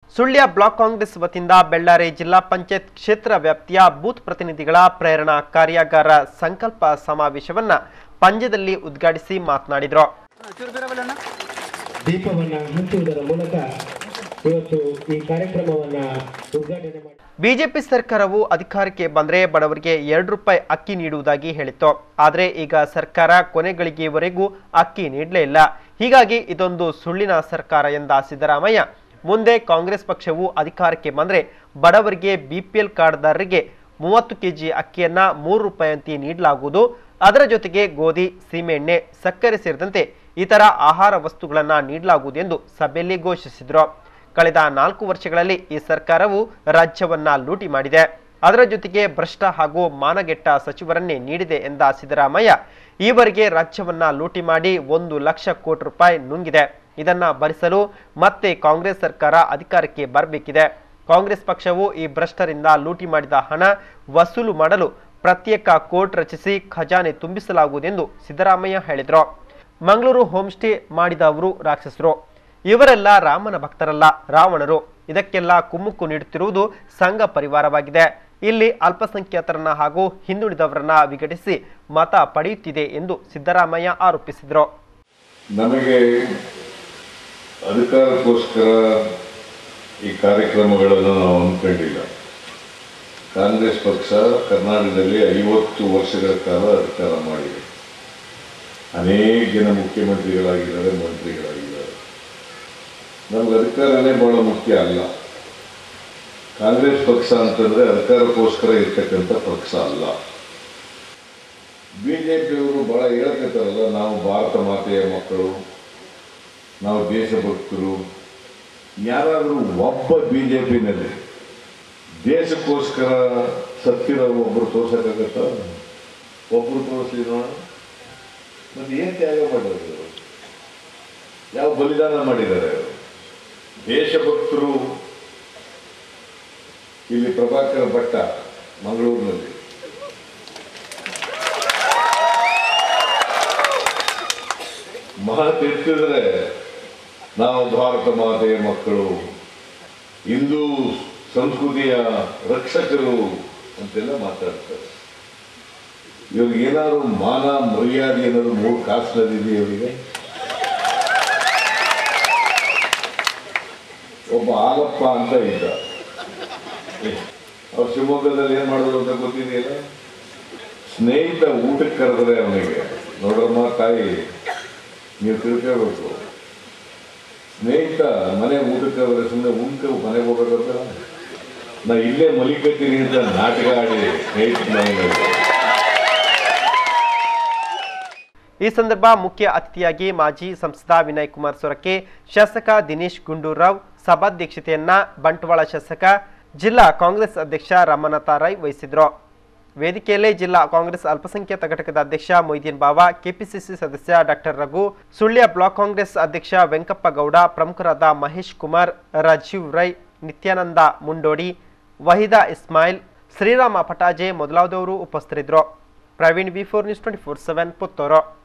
Sullia block Congress ವತಿಯಿಂದ ಬೆಳ್ಳಾರಿ ಜಿಲ್ಲಾ ಪಂಚಾಯತ್ ಕ್ಷೇತ್ರ ವ್ಯಾಪ್ತಿಯ ಬೂತ್ ಪ್ರತಿನಿಧಿಗಳ ಪ್ರೇರಣಾ ಕಾರ್ಯಾಗಾರ ಸಂಕಲ್ಪ ಸಮಾವೇಶವನ್ನ ಪಂದ್ಯದಲ್ಲಿ ಉದ್ಘಾಟಿಸಿ ಮಾತನಾಡಿದರು ದೀಪವನ್ನ ಹಂಚುವುದರ ಮೂಲಕ ಇವತ್ತು ಈ ಕಾರ್ಯಕ್ರಮವನ್ನ ಉದ್ಘಾಟನೆ ಮಾಡಿ ಬಿಜೆಪಿ ಸರ್ಕಾರವು ಅಧಿಕಾರಕ್ಕೆ ಬಂದರೆ ಬಡವರಿಗೆ ಎರಡು ರೂಪಾಯಿ ಅಕ್ಕಿ ನೀಡುವುದಾಗಿ ಹೇಳಿತ್ತು ಆದರೆ ಈಗ ಸರ್ಕಾರ ಕೊನೆಗಳಿಗೆವರೆಗೂ ಅಕ್ಕಿ ನೀಡಲೇ ಇಲ್ಲ ಹೀಗಾಗಿ ಇದೊಂದು ಸುಳ್ಳಿನ ಸರ್ಕಾರ ಎಂದ ಸಿದ್ದರಾಮಯ್ಯ ಮುಂದೆ ಕಾಂಗ್ರೆಸ್ ಪಕ್ಷವು ಅಧಿಕಾರಕ್ಕೆ ಬಂದರೆ ಬಡವರಿಗೆ ಬಿಪಿಎಲ್ ಕಾರ್ಡ್ದಾರರಿಗೆ ಮೂವತ್ತು ಕೆಜಿ ಅಕ್ಕಿಯನ್ನ ಮೂರು ರೂಪಾಯಿಯಂತೆ ನೀಡಲಾಗುವುದು ಅದರ ಜೊತೆಗೆ ಗೋಧಿ ಸೀಮೆಎಣ್ಣೆ ಸಕ್ಕರೆ ಸೇರಿದಂತೆ ಇತರ ಆಹಾರ ವಸ್ತುಗಳನ್ನು ನೀಡಲಾಗುವುದು ಎಂದು ಸಭೆಯಲ್ಲಿ ಘೋಷಿಸಿದರು ಕಳೆದ ನಾಲ್ಕು ವರ್ಷಗಳಲ್ಲಿ ಈ ಸರ್ಕಾರವು ರಾಜ್ಯವನ್ನ ಲೂಟಿ ಮಾಡಿದೆ ಅದರ ಜೊತೆಗೆ ಭ್ರಷ್ಟ ಹಾಗೂ ಮಾನಗೆಟ್ಟ ಸಚಿವರನ್ನೇ ನೀಡಿದೆ ಎಂದ ಸಿದ್ದರಾಮಯ್ಯ ಈವರೆಗೆ ರಾಜ್ಯವನ್ನ ಲೂಟಿ ಮಾಡಿ ಒಂದು ಲಕ್ಷ ಕೋಟಿ ರೂಪಾಯಿ ನುಂಗಿದೆ ಇದನ್ನ ಭರಿಸಲು ಮತ್ತೆ ಕಾಂಗ್ರೆಸ್ ಸರ್ಕಾರ ಅಧಿಕಾರಕ್ಕೆ ಬರಬೇಕಿದೆ ಕಾಂಗ್ರೆಸ್ ಪಕ್ಷವು ಈ ಭ್ರಷ್ಟರಿಂದ ಲೂಟಿ ಮಾಡಿದ ಹಣ ವಸೂಲು ಮಾಡಲು ಪ್ರತ್ಯೇಕ ಕೋರ್ಟ್ ರಚಿಸಿ ಖಜಾನೆ ತುಂಬಿಸಲಾಗುವುದೆಂದು ಸಿದ್ದರಾಮಯ್ಯ ಹೇಳಿದರು ಮಂಗಳೂರು ಹೋಮ್ ಸ್ಟೇ ಮಾಡಿದವರು ರಾಕ್ಷಸರು ಇವರೆಲ್ಲ ರಾಮನ ಭಕ್ತರಲ್ಲ ರಾವಣರು ಇದಕ್ಕೆಲ್ಲ ಕುಮ್ಮುಕ್ಕು ನೀಡುತ್ತಿರುವುದು ಸಂಘ ಪರಿವಾರವಾಗಿದೆ ಇಲ್ಲಿ ಅಲ್ಪಸಂಖ್ಯಾತರನ್ನ ಹಾಗೂ ಹಿಂದುಳಿದವರನ್ನ ವಿಘಟಿಸಿ ಮತ ಪಡೆಯುತ್ತಿದೆ ಎಂದು ಸಿದ್ದರಾಮಯ್ಯ ಆರೋಪಿಸಿದರು ನಮಗೆ ಅಧಿಕಾರಕ್ಕೋಸ್ಕರ ಈ ಕಾರ್ಯಕ್ರಮಗಳನ್ನು ನಾವು ಅಂದ್ಕೊಂಡಿಲ್ಲ ಕಾಂಗ್ರೆಸ್ ಪಕ್ಷ ಕರ್ನಾಟಕದಲ್ಲಿ ಐವತ್ತು ವರ್ಷಗಳ ಕಾಲ ಅಧಿಕಾರ ಮಾಡಿದೆ ಅನೇಕ ಜನ ಮುಖ್ಯಮಂತ್ರಿಗಳಾಗಿದ್ದಾರೆ ಮಂತ್ರಿಗಳಾಗಿದ್ದಾರೆ ನಮ್ಗೆ ಅಧಿಕಾರನೇ ಬಹಳ ಮುಖ್ಯ ಅಲ್ಲ ಕಾಂಗ್ರೆಸ್ ಪಕ್ಷ ಅಂತಂದ್ರೆ ಅಧಿಕಾರಕ್ಕೋಸ್ಕರ ಇರ್ತಕ್ಕಂಥ ಪಕ್ಷ ಅಲ್ಲ ಬಿಜೆಪಿಯವರು ಬಹಳ ಹೇಳಕತ್ತಾರಲ್ಲ ನಾವು ಭಾರತ ಮಾತೆಯ ಮಕ್ಕಳು ನಾವು ದೇಶಭಕ್ತರು ಯಾರಾದರೂ ಒಬ್ಬ ಬಿಜೆಪಿನಲ್ಲಿ ದೇಶಕ್ಕೋಸ್ಕರ ಸತ್ತಿರೋ ಒಬ್ಬರು ತೋರ್ಸಕ್ಕಾಗತ್ತ ಒಬ್ಬರು ತೋರಿಸ್ಲಿ ನೋಡ ಮತ್ತೆ ಏನ್ ತ್ಯಾಗ ಮಾಡಿದ್ರು ಇವ್ರು? ಯಾವ ಬಲಿದಾನ ಮಾಡಿದ್ದಾರೆ ಇವರು? ದೇಶಭಕ್ತರು ಇಲ್ಲಿ ಪ್ರಭಾಕರ ಭಟ್ಟ ಮಂಗಳೂರಿನಲ್ಲಿ ಮಾತು ಎತ್ತಿದ್ರೆ ನಾವು ಭಾರತ ಮಾತೆಯ ಮಕ್ಕಳು ಹಿಂದೂ ಸಂಸ್ಕೃತಿಯ ರಕ್ಷಕರು ಅಂತೆಲ್ಲ ಮಾತಾಡ್ತಾರೆ ಇವ್ರಿಗೆ ಏನಾದ್ರು ಮಾನ ಮರ್ಯಾದೆ ಏನಾದ್ರು ಮೂರು ಕಾಸಿನದಿದೆ ಇವರಿಗೆ ಒಬ್ಬ ಆಲಪ್ಪ ಅಂತ ಇದ್ದ ಅವ್ರು ಶಿವಮೊಗ್ಗದಲ್ಲಿ ಏನ್ ಮಾಡಿದ್ರು ಅಂತ ಗೊತ್ತಿದೆಯಲ್ಲ ಸ್ನೇಹಿತ ಊಟಕ್ಕೆ ಕರೆದ್ರೆ ಅವನಿಗೆ ನೋಡ್ರಮ್ಮ ತಾಯಿ ನೀವು ತಿಳ್ಕೋಬೇಕು ಸ್ನೇಹಿತ ಮನೆ ಊಟಕ್ಕೆ ಅವರ ಸುಮ್ಮನೆ ಉಂಟು ಮನೆಗೆ ಹೋಗ್ಬೇಕಂತ ನಾ ಇಲ್ಲೇ ಮಲಿಕತ್ತೀನಿ ಅಂತ ನಾಟಕ ಆಡಿ ಸ್ನೇಹಿತ ಮನೆಯಲ್ಲಿ ಈ ಸಂದರ್ಭ ಮುಖ್ಯ ಅತಿಥಿಯಾಗಿ ಮಾಜಿ ಸಂಸದ ವಿನಯ್ ಕುಮಾರ್ ಸೊರಕೆ ಶಾಸಕ ದಿನೇಶ್ ಗುಂಡೂರಾವ್ ಸಭಾಧ್ಯಕ್ಷತೆಯನ್ನ ಬಂಟ್ವಾಳ ಶಾಸಕ ಜಿಲ್ಲಾ ಕಾಂಗ್ರೆಸ್ ಅಧ್ಯಕ್ಷ ರಮನಾಥ ರೈ ವಹಿಸಿದ್ರು ವೇದಿಕೆಯಲ್ಲಿ ಜಿಲ್ಲಾ ಕಾಂಗ್ರೆಸ್ ಅಲ್ಪಸಂಖ್ಯಾತ ಘಟಕದ ಅಧ್ಯಕ್ಷ ಮೊಯ್ದೀನ್ ಬಾವ ಕೆಪಿಸಿಸಿ ಸದಸ್ಯ ಡಾಕ್ಟರ್ ರಘು ಸುಳ್ಯ ಬ್ಲಾಕ್ ಕಾಂಗ್ರೆಸ್ ಅಧ್ಯಕ್ಷ ವೆಂಕಪ್ಪ ಗೌಡ ಪ್ರಮುಖರಾದ ಮಹೇಶ್ ಕುಮಾರ್ ರಾಜೀವ್ ರೈ ನಿತ್ಯಾನಂದ ಮುಂಡೋಡಿ ವಹೀದಾ ಇಸ್ಮಾಯಿಲ್ ಶ್ರೀರಾಮ ಪಟಾಜೆ ಮೊದಲಾದವರು ಉಪಸ್ಥಿತರಿದ್ದರು Praveen V four news twenty four seven Puttur